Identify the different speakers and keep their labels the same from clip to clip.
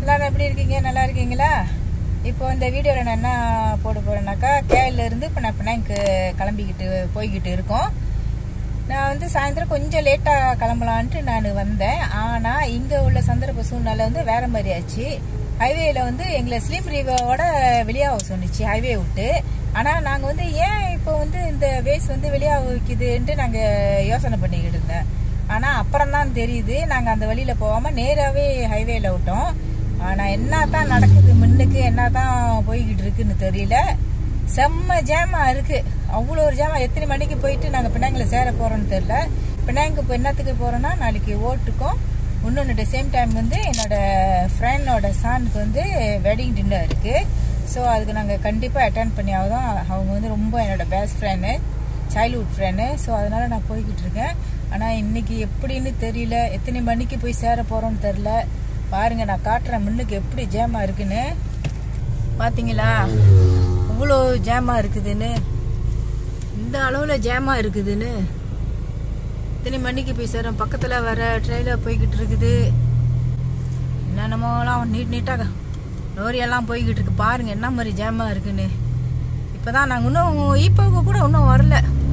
Speaker 1: எல்லாரும் எப்படி இருக்கீங்க நல்லா இருக்கீங்களா இப்போ இந்த வீடியோவில் நான் என்ன போட போறேன்னாக்கா கேரள இருந்து இப்போ நான் பினாங்க்கு கிளம்பிக்கிட்டு போய்கிட்டு இருக்கோம் நான் வந்து சாயந்தரம் கொஞ்சம் லேட்டாக கிளம்பலான்ட்டு நான் வந்தேன் ஆனால் இங்கே உள்ள சந்தர்ப்ப சூழ்நிலை வந்து வேற மாதிரி ஆச்சு ஹைவேல வந்து எங்களை ஸ்லீம் ரிவோட வெளியாக சொன்னிச்சு ஹைவே விட்டு ஆனால் நாங்கள் வந்து ஏன் இப்போ வந்து இந்த வேஸ் வந்து வெளியாக வைக்குதுன்ட்டு நாங்கள் யோசனை பண்ணிக்கிட்டு இருந்தேன் ஆனால் அப்புறம் தான் தெரியுது நாங்கள் அந்த வழியில் போகாமல் நேராகவே ஹைவேல விட்டோம் ஆனால் என்ன தான் நடக்குது முன்னுக்கு என்ன தான் போய்கிட்டு இருக்குன்னு தெரியல செம்ம ஜாமா இருக்கு அவ்வளோ ஒரு ஜாமா எத்தனை மணிக்கு போயிட்டு நாங்கள் பினாங்கில சேர போறோம்னு தெரியல பினாங்கு இப்போ என்னத்துக்கு போறோம்னா நாளைக்கு ஓட்டுக்கும் இன்னொன்று சேம் டைம் வந்து என்னோட ஃப்ரெண்டோட சனுக்கு வந்து வெட்டிங் டின்னர் இருக்கு ஸோ அதுக்கு நாங்கள் கண்டிப்பாக அட்டன் பண்ணி ஆகுதோம் அவங்க வந்து ரொம்ப என்னோட best friend childhood friend so அதனால நான் போய்கிட்டு இருக்கேன் ஆனால் இன்னைக்கு எப்படின்னு தெரியல எத்தனை மணிக்கு போய் சேர போறோம்னு தெரியல பாருங்க நான் காட்டுறேன் முன்னுக்கு எப்படி ஜேமா இருக்குன்னு பாத்தீங்களா இவ்வளோ ஜேமா இருக்குதுன்னு இந்த அளவில் ஜேமா இருக்குதுன்னு இத்தனை மணிக்கு போய் சேரும் பக்கத்தில் வர ட்ரெயிலர் போய்கிட்டு இருக்குது என்னென்னமோலாம் நீட் நீட்டாக லோரியெல்லாம் போய்கிட்டு இருக்கு பாருங்க என்ன மாதிரி ஜேமா இருக்குன்னு இப்போதான் நாங்கள் இன்னும் இப்போவுக்கு கூட இன்னும் வரல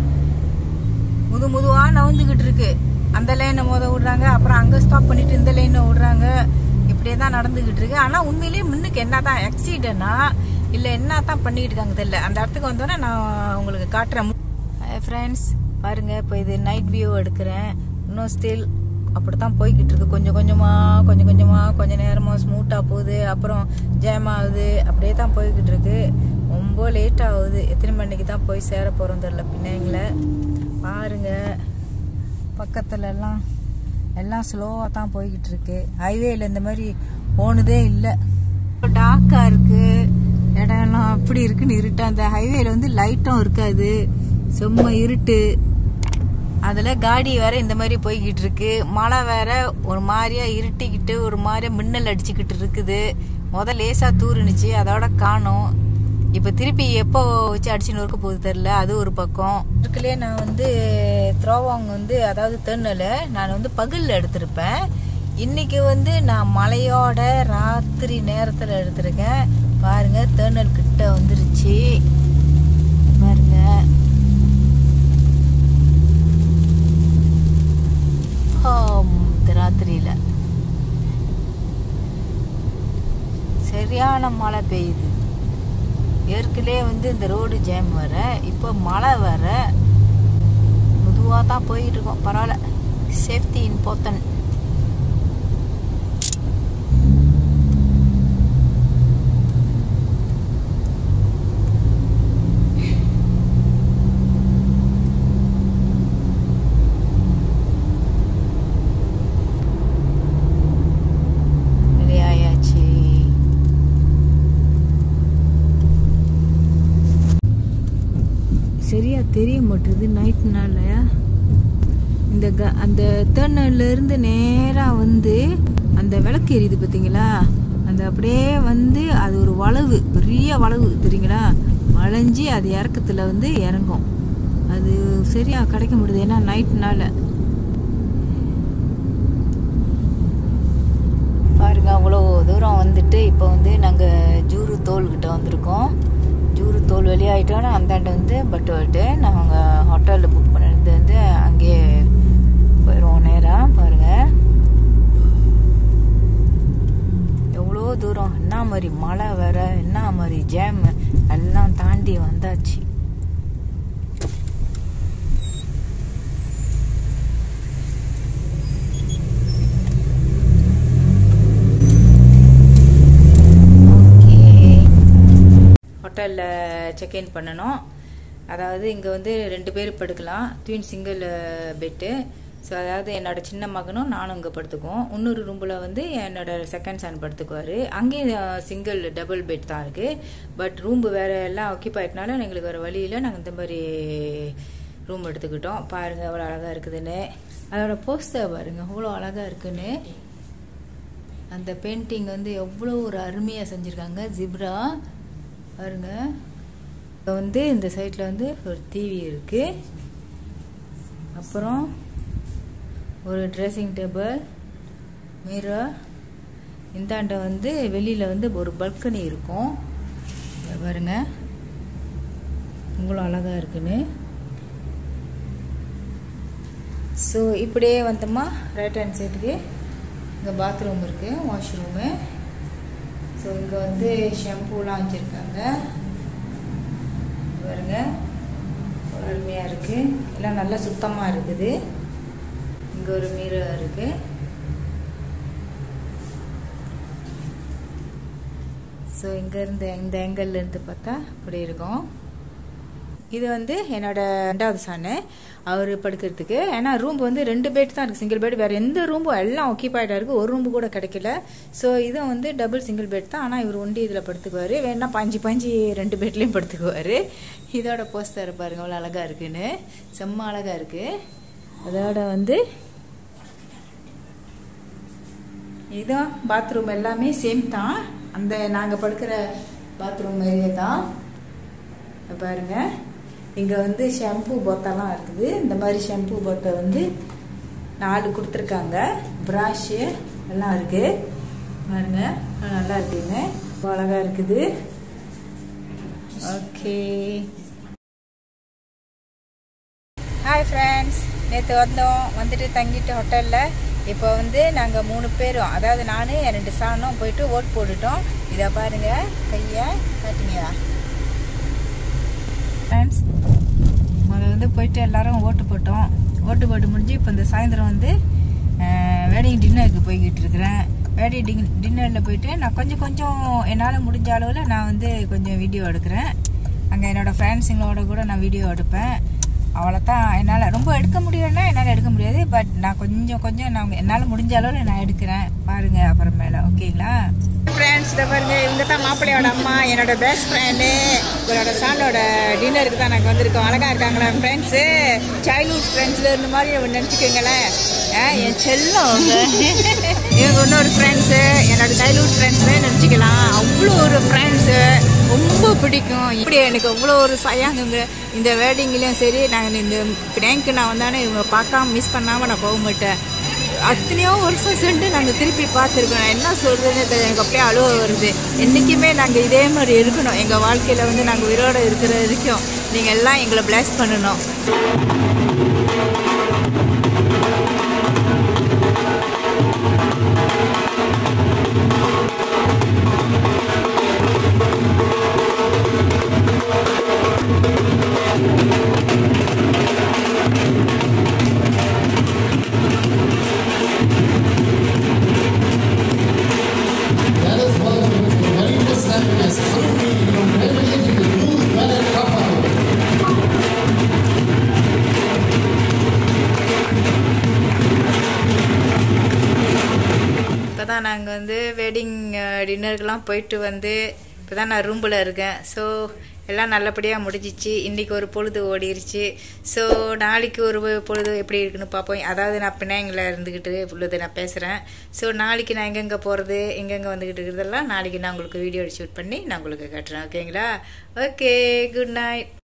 Speaker 1: முது முதுவாக நவுந்துக்கிட்டு இருக்கு அந்த லைனை மோத விடுறாங்க அப்புறம் அங்கே ஸ்டாப் பண்ணிட்டு இந்த லைனை விடுறாங்க இப்படியே தான் நடந்துக்கிட்டு இருக்கு ஆனால் உண்மையிலேயே முன்னுக்கு என்ன தான் ஆக்சிடென்ட்னா இல்லை என்ன தான் பண்ணிக்கிட்டு இருக்காங்க தெரியல அந்த இடத்துக்கு வந்தோடனே நான் உங்களுக்கு காட்டுறேன் ஃப்ரெண்ட்ஸ் பாருங்க இப்போ இது நைட் வியூ எடுக்கிறேன் இன்னும் ஸ்டில் அப்படி தான் போய்கிட்டு இருக்கு கொஞ்சம் கொஞ்சமாக கொஞ்சம் கொஞ்சமாக கொஞ்ச நேரமாக ஸ்மூத்தாக போகுது அப்புறம் ஜேம் ஆகுது அப்படியே தான் போய்கிட்டு இருக்கு ரொம்ப லேட் ஆகுது எத்தனை மணிக்கு தான் போய் சேர போகிறோம் தெரில பின்னாங்கள பாருங்க பக்கத்துல எல்லாம் எல்லாம் ஸ்லோவாக தான் போய்கிட்டு இருக்கு ஹைவேல இந்த மாதிரி போனதே இல்லை டார்க்கா இருக்கு இடம் எல்லாம் அப்படி இருக்குன்னு இருட்டு அந்த ஹைவேல வந்து லைட்டும் இருக்காது செம்ம இருட்டு அதுல காடி வேற இந்த மாதிரி போய்கிட்டு இருக்கு மழை வேற ஒரு மாதிரியா இருட்டிக்கிட்டு ஒரு மாதிரியா மின்னல் அடிச்சுக்கிட்டு இருக்குது முத லேசா தூருனுச்சு அதோட காணும் இப்ப திருப்பி எப்போ வச்சு அடிச்சு நொறுக்க போகுது தெரில அது ஒரு பக்கம் இதுக்குள்ளே நான் வந்து த்ரோவாங் வந்து அதாவது தென்னல நான் வந்து பகல்ல எடுத்திருப்பேன் இன்னைக்கு வந்து நான் மலையோட ராத்திரி நேரத்துல எடுத்திருக்கேன் பாருங்க தேர்னல் கிட்ட வந்துருச்சு பாருங்க இந்த ராத்திரியில சரியான மழை பெய்யுது ஏற்கனவே வந்து இந்த ரோடு ஜாம் வர இப்போ மழை வர மெதுவாக தான் போயிட்டு இருக்கோம் பரவாயில்ல சேஃப்டி இம்பார்ட்டன்ட் வெளியாயாச்சு சரியா தெரிய மாட்டுது நைட்னால இந்த க அந்த தேர்னல்ல இருந்து நேரா வந்து அந்த விளக்கு எரியுது பார்த்தீங்களா அந்த அப்படியே வந்து அது ஒரு வளைவு பெரிய வளைவு தெரியுங்களா வளைஞ்சி அது இறக்கத்துல வந்து இறங்கும் அது சரியா கிடைக்க முடியுது ஏன்னா நைட்னால பாருங்க அவ்வளோ தூரம் வந்துட்டு இப்போ வந்து நாங்கள் ஜூரு தோல்கிட்ட வந்திருக்கோம் ஜூரு தோல் வெளியாயிட்டோன்னா அந்தாண்ட வந்து பட்டுவாட்டு நாங்கள் ஹோட்டலில் புக் பண்ணிருந்து வந்து அங்கேயே போயிடுவோம் நேராக பாருங்க எவ்வளோ தூரம் என்ன மாதிரி மழை வேற என்ன மாதிரி ஜேம் எல்லாம் தாண்டி வந்தாச்சு ஹோட்டலில் செக்இன் பண்ணணும் அதாவது இங்கே வந்து ரெண்டு பேர் படுக்கலாம் ட்வின் சிங்கிள் பெட்டு ஸோ அதாவது என்னோட சின்ன மகனும் நானும் இங்கே படுத்துக்குவோம் இன்னொரு ரூமில் வந்து என்னோட செகண்ட் சன் படுத்துக்குவார் அங்கேயும் சிங்கிள் டபுள் பெட் தான் இருக்குது பட் ரூம் வேறு எல்லாம் ஆக்கிப் ஆயிட்டனால எங்களுக்கு வேறு வழியில் நாங்கள் இந்த மாதிரி ரூம் எடுத்துக்கிட்டோம் பாருங்கள் அவ்வளோ அழகாக இருக்குதுன்னு அதோட போஸ்டர் பாருங்கள் அவ்வளோ அழகாக இருக்குன்னு அந்த பெயிண்டிங் வந்து எவ்வளோ ஒரு அருமையாக செஞ்சுருக்காங்க ஜிப்ரா பாருங்க இப்போ வந்து இந்த சைடில் வந்து ஒரு டிவி இருக்குது அப்புறம் ஒரு ட்ரெஸ்ஸிங் டேபிள் மிரர் இந்தாண்ட வந்து வெளியில் வந்து ஒரு பல்கனி இருக்கும் இங்க பாருங்க இவ்வளோ அழகாக இருக்குன்னு ஸோ இப்படியே வந்தோமா ரைட் ஹேண்ட் சைடுக்கு இங்கே பாத்ரூம் இருக்குது வாஷ்ரூமு ஸோ இங்கே வந்து ஷாம்பூலாம் வச்சுருக்காங்க பாருங்க ஒரு அருமையாக இருக்குது எல்லாம் நல்லா சுத்தமாக இருக்குது இங்கே ஒரு மீரர் இருக்குது ஸோ இங்கேருந்து இந்த ஆங்கிள்லேருந்து பார்த்தா இப்படி இருக்கும் இது வந்து என்னோட ரெண்டாவது சன்னு அவர் படுக்கிறதுக்கு ஏன்னா ரூம் வந்து ரெண்டு பெட் தான் இருக்குது சிங்கிள் பெட் வேறு எந்த ரூமும் எல்லாம் ஆக்கியபைடாக இருக்குது ஒரு ரூம் கூட கிடைக்கல ஸோ இது வந்து டபுள் சிங்கிள் பெட் தான் ஆனால் இவர் ஒண்டி இதில் படுத்துக்குவார் வேணா பாஞ்சு பாஞ்சு ரெண்டு பெட்லேயும் படுத்துக்குவார் இதோட போஸ்டர் பாருங்க அவ்வளோ அழகாக இருக்குன்னு செம்ம அழகாக இருக்குது அதோட வந்து இதுதான் பாத்ரூம் எல்லாமே சேம் தான் அந்த நாங்கள் படுக்கிற பாத்ரூம் மாதிரியே தான் இங்க பாருங்க இங்கே வந்து ஷாம்பு போத்தெல்லாம் இருக்குது இந்த மாதிரி ஷாம்பு போத்தை வந்து நாலு கொடுத்துருக்காங்க ப்ராஷு எல்லாம் இருக்கு பாருங்க நல்லா இருக்குங்க ரொம்ப அழகா இருக்குது ஓகே ஹாய் ஃப்ரெண்ட்ஸ் நேற்று வந்தோம் வந்துட்டு தங்கிட்டு ஹோட்டலில் இப்போ வந்து நாங்கள் மூணு பேரும் அதாவது நான் என் ரெண்டு சாணும் போயிட்டு ஓட் போட்டுட்டோம் இதை பாருங்க கையை காட்டுங்களா ஃப்ரெண்ட்ஸ் முதல்ல வந்து போயிட்டு எல்லாரும் ஓட்டு போட்டோம் ஓட்டு போட்டு முடிஞ்சு இப்போ இந்த சாயந்தரம் வந்து வெட்டிங் டின்னருக்கு போய்கிட்டு இருக்கிறேன் வெட்டிங் டின் டின்னரில் போயிட்டு நான் கொஞ்சம் கொஞ்சம் என்னால் முடிஞ்ச அளவில் நான் வந்து கொஞ்சம் வீடியோ எடுக்கிறேன் அங்கே என்னோடய ஃப்ரெண்ட்ஸுங்களோட கூட நான் வீடியோ எடுப்பேன் அவ்வளோதான் என்னால் ரொம்ப எடுக்க முடியும்னா என்னால் எடுக்க முடியாது பட் நான் கொஞ்சம் கொஞ்சம் நான் என்னால் முடிஞ்ச அளவில் நான் எடுக்கிறேன் பாருங்க அப்புறமேல ஓகேங்களா ஃப்ரெண்ட்ஸ் இதை பாருங்க இவங்க தான் மாப்பிள்ளையோட அம்மா என்னோட பெஸ்ட் ஃப்ரெண்டு இவரோட சாண்டோட டின்னருக்கு தான் நாங்கள் வந்திருக்கோம் அழகாக இருக்காங்களா ஃப்ரெண்ட்ஸு சைல்ட்ஹுட் ஃப்ரெண்ட்ஸில் இருந்த மாதிரி ஒன்று நினச்சிக்கோங்களேன் என் செல்லம் அவங்க இவங்க இன்னொரு ஃப்ரெண்ட்ஸு என்னோட சைல்ட்ஹுட் ஃப்ரெண்ட்ஸே நினச்சிக்கலாம் அவ்வளோ ஒரு ஃப்ரெண்ட்ஸு ரொம்ப பிடிக்கும் இப்படி எனக்கு அவ்வளோ ஒரு சயாங்குங்க இந்த வேர்டிங்லேயும் சரி நாங்கள் இந்த பேங்க்கு நான் வந்தானே இவங்க பார்க்காம மிஸ் பண்ணாமல் நான் போக மாட்டேன் அத்தனையோ வருஷம் சென்று நாங்கள் திருப்பி பார்த்துருக்கோம் நான் என்ன சொல்கிறதுன்னு தெரியல எனக்கு அப்படியே அழுவ வருது என்றைக்குமே நாங்கள் இதே மாதிரி இருக்கணும் எங்கள் வாழ்க்கையில் வந்து நாங்கள் உயிரோடு இருக்கிற வரைக்கும் நீங்கள் எல்லாம் எங்களை பிளஸ் பண்ணணும்
Speaker 2: That is why the very first happiness hungry in your memory to the new weather couple.
Speaker 1: இப்போ தான் நாங்கள் வந்து வெட்டிங் டின்னருக்கெலாம் போயிட்டு வந்து இப்போ தான் நான் ரூமில் இருக்கேன் ஸோ எல்லாம் நல்லபடியாக முடிஞ்சிச்சு இன்றைக்கி ஒரு பொழுது ஓடிருச்சு ஸோ நாளைக்கு ஒரு பொழுது எப்படி இருக்குன்னு பார்ப்போம் அதாவது நான் பின்னாங்கில் இருந்துக்கிட்டு உள்ளது நான் பேசுகிறேன் ஸோ நாளைக்கு நான் எங்கெங்கே போகிறது எங்கெங்கே வந்துக்கிட்டு இருக்கிறதெல்லாம் நாளைக்கு நான் உங்களுக்கு வீடியோ ஷூட் பண்ணி நான் உங்களுக்கு காட்டுறேன் ஓகேங்களா ஓகே குட் நைட்